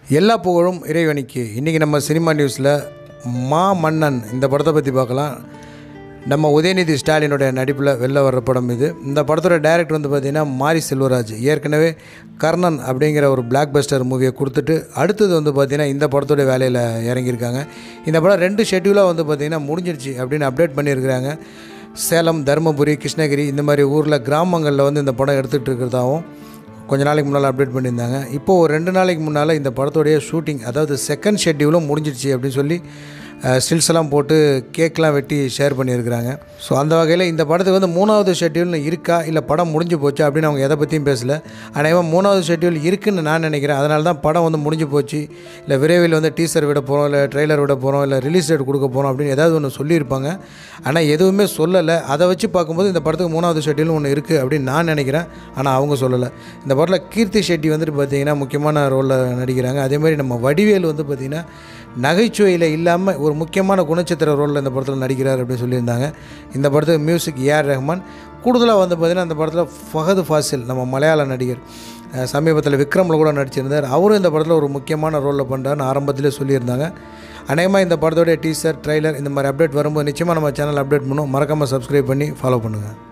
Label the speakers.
Speaker 1: எல்லா புகழும் இறைவனிக்கு இன்றைக்கி நம்ம சினிமா நியூஸில் மா மன்னன் இந்த படத்தை பற்றி பார்க்கலாம் நம்ம உதயநிதி ஸ்டாலினுடைய நடிப்பில் வெளில வர்ற படம் இது இந்த படத்தோட டைரக்டர் வந்து பார்த்திங்கன்னா மாரி செல்வராஜ் ஏற்கனவே கர்ணன் அப்படிங்கிற ஒரு பிளாக் பஸ்டர் மூவியை கொடுத்துட்டு அடுத்தது வந்து பார்த்திங்கன்னா இந்த படத்தோட வேலையில் இறங்கியிருக்காங்க இந்த படம் ரெண்டு ஷெட்யூலாக வந்து பார்த்திங்கன்னா முடிஞ்சிருச்சு அப்படின்னு அப்டேட் பண்ணியிருக்கிறாங்க சேலம் தருமபுரி கிருஷ்ணகிரி இந்த மாதிரி ஊரில் கிராமங்களில் வந்து இந்த படம் எடுத்துகிட்டு இருக்கிறதாவும் கொஞ்ச நாளைக்கு முன்னால் அப்டேட் பண்ணியிருந்தாங்க இப்போது ஒரு ரெண்டு நாளைக்கு முன்னால் இந்த படத்தோடைய ஷூட்டிங் அதாவது செகண்ட் ஷெட்யூலும் முடிஞ்சிடுச்சு அப்படின்னு சொல்லி ஸ்டில்ஸ் எல்லாம் போட்டு கேக்லாம் வெட்டி ஷேர் பண்ணியிருக்கிறாங்க ஸோ அந்த வகையில் இந்த படத்துக்கு வந்து மூணாவது ஷெட்யூல்னு இருக்கா இல்லை படம் முடிஞ்சு போச்சு அப்படின்னு அவங்க எதை பற்றியும் பேசல ஆனால் மூணாவது ஷெட்யூல் இருக்குன்னு நான் நினைக்கிறேன் அதனால தான் படம் வந்து முடிஞ்சு போச்சு இல்லை விரைவில் வந்து டீசர் விட போகிறோம் இல்லை ட்ரெய்லர் விட போகிறோம் இல்லை ரிலீஸ் டேட் கொடுக்க போகிறோம் அப்படின்னு ஏதாவது ஒன்று சொல்லியிருப்பாங்க ஆனால் எதுவுமே சொல்லலை அதை வச்சு பார்க்கும்போது இந்த படத்துக்கு மூணாவது ஷெட்யூல் ஒன்று இருக்குது அப்படின்னு நான் நினைக்கிறேன் ஆனால் அவங்க சொல்லலை இந்த படத்தில் கீர்த்தி ஷெட்டி வந்துட்டு பார்த்திங்கன்னா முக்கியமான ரோலில் நடிக்கிறாங்க அதேமாதிரி நம்ம வடிவேல் வந்து பார்த்திங்கன்னா நகைச்சுவையில் இல்லாமல் ஒரு முக்கியமான குணச்சித்திர ரோலில் இந்த படத்தில் நடிக்கிறார் அப்படின்னு சொல்லியிருந்தாங்க இந்த படத்துக்கு மியூசிக் ஏஆர் ரஹ்மான் கூடுதலாக வந்து பார்த்திங்கன்னா இந்த படத்தில் ஃபஹது ஃபாசில் நம்ம மலையாள நடிகர் அஹ் சமீபத்தில் விக்ரமில் கூட நடிச்சிருந்தார் அவரும் இந்த படத்தில் ஒரு முக்கியமான ரோலில் பண்ணுறாருன்னு ஆரம்பத்திலே சொல்லியிருந்தாங்க அநேகமாக இந்த படத்தோடைய டீசர் ட்ரைலர் இந்த மாதிரி அப்டேட் வரும்போது நிச்சயமாக நம்ம சேனல் அப்டேட் பண்ணுவோம் மறக்காமல் சப்ஸ்கிரைப் பண்ணி ஃபாலோ பண்ணுங்கள்